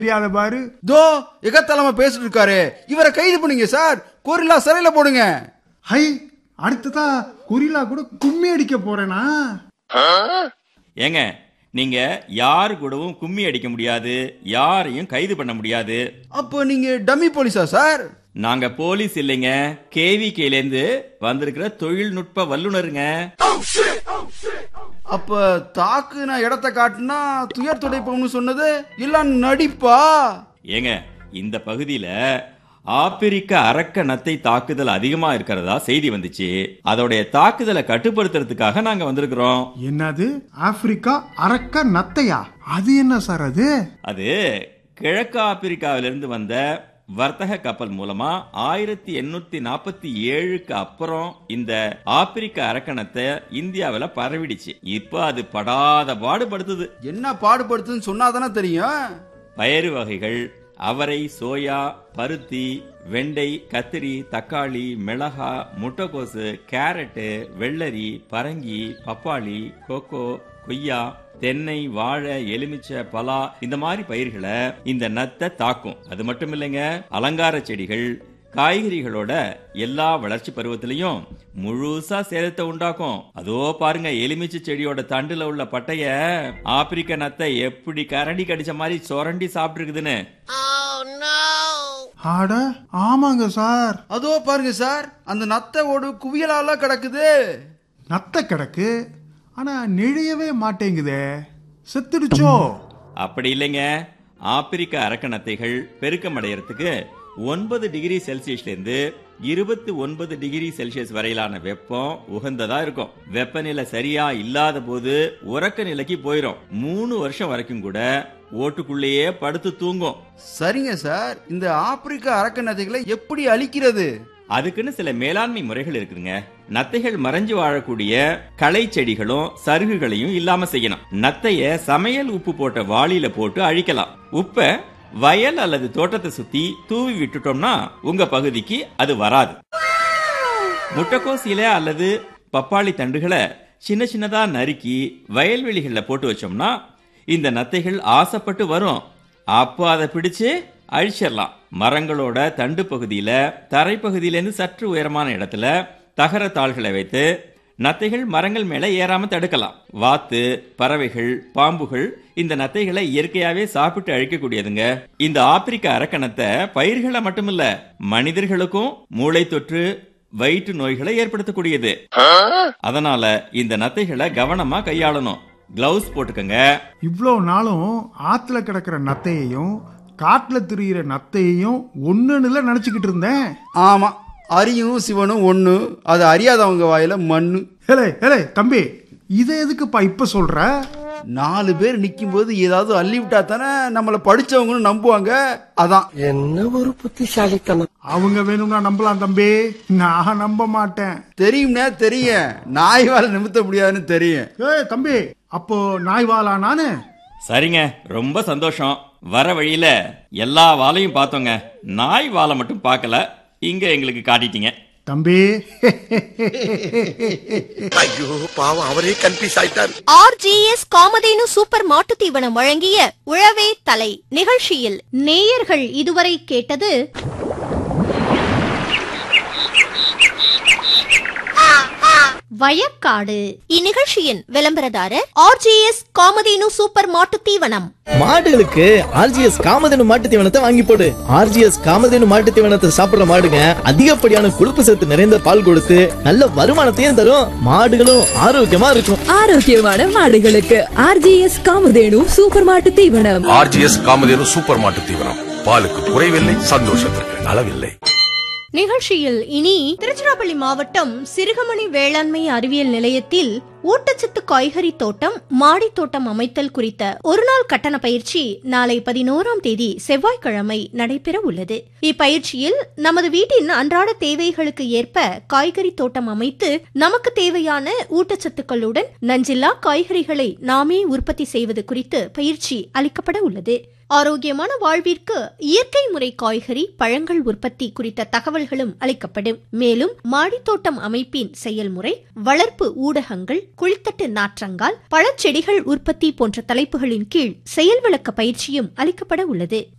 தெரியாத பாரு தோ எகத்தலமா பேசிட்டு இருக்காரு இவரை கைது பண்ணுங்க சார் கோரில்லா சிறையில போடுங்க ஹை அடுத்ததா கொரில்லா கூட கும்மி அடிக்க போறேனா ஏங்க நீங்க யாரு கூடவும் கும்மி அடிக்க முடியாது யாரையும் கைது பண்ண முடியாது அப்போ நீங்க டம்மி போலீஸா சார் நாங்க போலீஸ் இல்லைங்க கேவிகேல இருந்து வந்திருக்கிற தொழில்நுட்ப வல்லுனருங்க அப்ப தாக்கு நான் இடத்த காட்டுனா துயர் துடைப்போம்னு சொன்னது எல்லாம் நடிப்பா ஏங்க இந்த பகுதியில ஆப்பிரிக்க அரக்க நத்தை தாக்குதல் அதிகமா இருக்கிறதா செய்தி வந்துச்சு அதோடைய தாக்குதலை கட்டுப்படுத்துறதுக்காக நாங்க வந்திருக்கிறோம் என்னது ஆப்பிரிக்கா அரக்க நத்தையா அது என்ன சார் அது அது கிழக்கு ஆப்பிரிக்காவிலிருந்து வந்த வர்த்தக கப்பல் மூலமா ஆயிரத்தி எண்ணூத்தி நாற்பத்தி ஏழுக்கு அப்புறம் இந்த ஆப்பிரிக்க அரக்கணத்தை இந்தியாவில பரவிடுச்சு இப்போ அது படாத பாடுபடுத்துது என்ன பாடுபடுத்துன்னு சொன்னாதானே தெரியும் பயறு வகைகள் அவரை சோயா பருத்தி வெண்டை கத்திரி தக்காளி மிளகா முட்டைக்கோசு கேரட்டு வெள்ளரி பரங்கி பப்பாளி கோகோ கொய்யா தென்னை வாழை எலுமிச்சை பலா இந்த மாதிரி பயிர்களை இந்த நத்தை தாக்கும் அது மட்டும் இல்லைங்க அலங்கார செடிகள் காய்கறிகளோட எல்லா வளர்ச்சி பருவத்திலையும் முழுசா சேதத்தை உண்டாக்கும் அதோ பாருங்க எலுமிச்சை செடியோட தண்டுல உள்ள பட்டைய ஆப்பிரிக்க நத்தை எப்படி கரண்டி கடிச்ச மாதிரி சொரண்டி சாப்பிட்டு இருக்குதுன்னு ஆட ஆமாங்க சார் அதோ பாருங்க சார் அந்த நத்தை ஓடு குவியலால கிடக்குது நத்த கிடக்கு ஆனா நெழியவே மாட்டேங்குதே செத்துடுச்சோ அப்படி இல்லைங்க ஆப்பிரிக்க அரக்க நத்தைகள் பெருக்கம் அடையறதுக்கு ஒன்பது டிகிரி செல்சியஸ்ல இருந்து இருபத்தி ஒன்பது டிகிரி செல்சியஸ் வரையிலான வெப்பம் உகந்ததா இருக்கும் வெப்பநிலை சரியா இல்லாத போது உறக்க நிலைக்கு போயிரும் மூணு வருஷம் வரைக்கும் கூட ஓட்டுக்குள்ளேயே படுத்து தூங்கும் சரிங்க சார் இந்த ஆப்பிரிக்க அரக்க நதைகளை எப்படி அழிக்கிறது அதுக்குன்னு சில மேலாண்மை முறைகள் இருக்குதுங்க நத்தைகள் மறைஞ்சு வாழக்கூடிய களை செடிகளும் சருகுகளையும் இல்லாம செய்யணும் நத்தைய சமையல் உப்பு போட்ட வாளியில போட்டு அழிக்கலாம் உப்ப வயல் அல்லது தோட்டத்தை சுத்தி தூவி விட்டுட்டோம்னா உங்க பகுதிக்கு அது வராது முட்டைக்கோஸ் இலை அல்லது பப்பாளி தண்டுகளை சின்ன சின்னதா நறுக்கி வயல்வெளிகளில் போட்டு வச்சோம்னா இந்த நத்தைகள் ஆசைப்பட்டு வரும் அப்போ அதை பிடிச்சு அழிச்சிடலாம் மரங்களோட தண்டு பகுதியில தரைப்பகுதியிலேருந்து சற்று உயரமான இடத்துல தகர தாள்களை வைத்து நத்தைகள் மரங்கள் மேல ஏறாம தடுக்கலாம் வாத்து பறவைகள் பாம்புகள் இந்த நத்தைகளை இயற்கையாவே சாப்பிட்டு அழிக்கக்கூடியதுங்க இந்த ஆப்பிரிக்க அரக்கணத்தை பயிர்களை மட்டுமில்ல மனிதர்களுக்கும் மூளை தொற்று வயிற்று நோய்களை ஏற்படுத்தக்கூடியது அதனால இந்த நத்தைகளை கவனமா கையாளணும் கிளவுஸ் போட்டுக்கங்க இவ்வளோ நாளும் ஆத்துல கிடக்கிற நத்தையையும் காட்டுல திரியிற நத்தையையும் ஒண்ணுல நினைச்சுக்கிட்டு இருந்தேன் ஆமா அரியும் சிவனும் ஒண்ணு அது அறியாதவங்க வாயில மண்ணு ஏலே ஏலே தம்பி இதை எதுக்குப்பா இப்ப சொல்ற நாலு பேர் நிக்கும்போது ஏதாவது அள்ளி விட்டா தானே நம்மள படிச்சவங்கன்னு நம்புவாங்க அதான் என்ன ஒரு புத்திசாலித்தனம் அவங்க வேணும்னா நம்பலாம் தம்பி நான் நம்ப மாட்டேன் தெரியும்னே தெரியும் நாய் வாழ நிமித்த முடியாதுன்னு தெரியும் ஏய் தம்பி அப்போ நாய் வாலா நானு சரிங்க ரொம்ப சந்தோஷம் வர வழியில எல்லா வாலையும் பார்த்தோங்க நாய் வாலை மட்டும் பார்க்கல இங்க எங்களுக்கு காட்டிட்டீங்க தம்பி ஐயோ பாவம் அவரே கன்ஃபியூஸ் ஆயிட்டார் ஆர்ஜிஎஸ் காமதேனு சூப்பர் மாட்டுத் தீவனம் வழங்கிய உழவே தலை நிகழ்ச்சியில் நேயர்கள் இதுவரை கேட்டது வயக்காடு இந்நிகழ்ச்சியின் விளம்பரதாரர் ஆர்ஜிஎஸ் காமதேனு சூப்பர் மாட்டுத் தீவனம் மாடுகளுக்கு ஆர்ஜிஎஸ் காமதேனு மாட்டு தீவனத்தை வாங்கி போடு ஆர்ஜிஎஸ் காமதேனு மாட்டு தீவனத்தை சாப்பிடுற மாடுங்க அதிகப்படியான கொழுப்பு சத்து நிறைந்த பால் கொடுத்து நல்ல வருமானத்தையும் தரும் மாடுகளும் ஆரோக்கியமா இருக்கும் ஆரோக்கியமான மாடுகளுக்கு ஆர்ஜிஎஸ் காமதேனு சூப்பர் மாட்டு தீவனம் ஆர்ஜிஎஸ் காமதேனு சூப்பர் மாட்டு தீவனம் பாலுக்கு குறைவில்லை சந்தோஷத்திற்கு அளவில்லை நிகழ்ச்சியில் இனி திருச்சிராப்பள்ளி மாவட்டம் சிறுகமணி வேளாண்மை அறிவியல் நிலையத்தில் ஊட்டச்சத்து காய்கறி தோட்டம் மாடி தோட்டம் அமைத்தல் குறித்த ஒருநாள் கட்டண பயிற்சி நாளை பதினோராம் தேதி செவ்வாய்க்கிழமை நடைபெற உள்ளது இப்பயிற்சியில் நமது வீட்டின் அன்றாட தேவைகளுக்கு ஏற்ப காய்கறி தோட்டம் அமைத்து நமக்கு தேவையான ஊட்டச்சத்துக்களுடன் நஞ்சில்லா காய்கறிகளை நாமே உற்பத்தி செய்வது குறித்து பயிற்சி அளிக்கப்பட உள்ளது ஆரோக்கியமான வாழ்விற்கு இயற்கை முறை காய்கறி பழங்கள் உற்பத்தி குறித்த தகவல்களும் அளிக்கப்படும் மேலும் மாடித்தோட்டம் அமைப்பின் செயல்முறை வளர்ப்பு ஊடகங்கள் குளித்தட்டு நாற்றங்கால் பழச்செடிகள் உற்பத்தி போன்ற தலைப்புகளின் கீழ் செயல் விளக்க பயிற்சியும் அளிக்கப்பட உள்ளது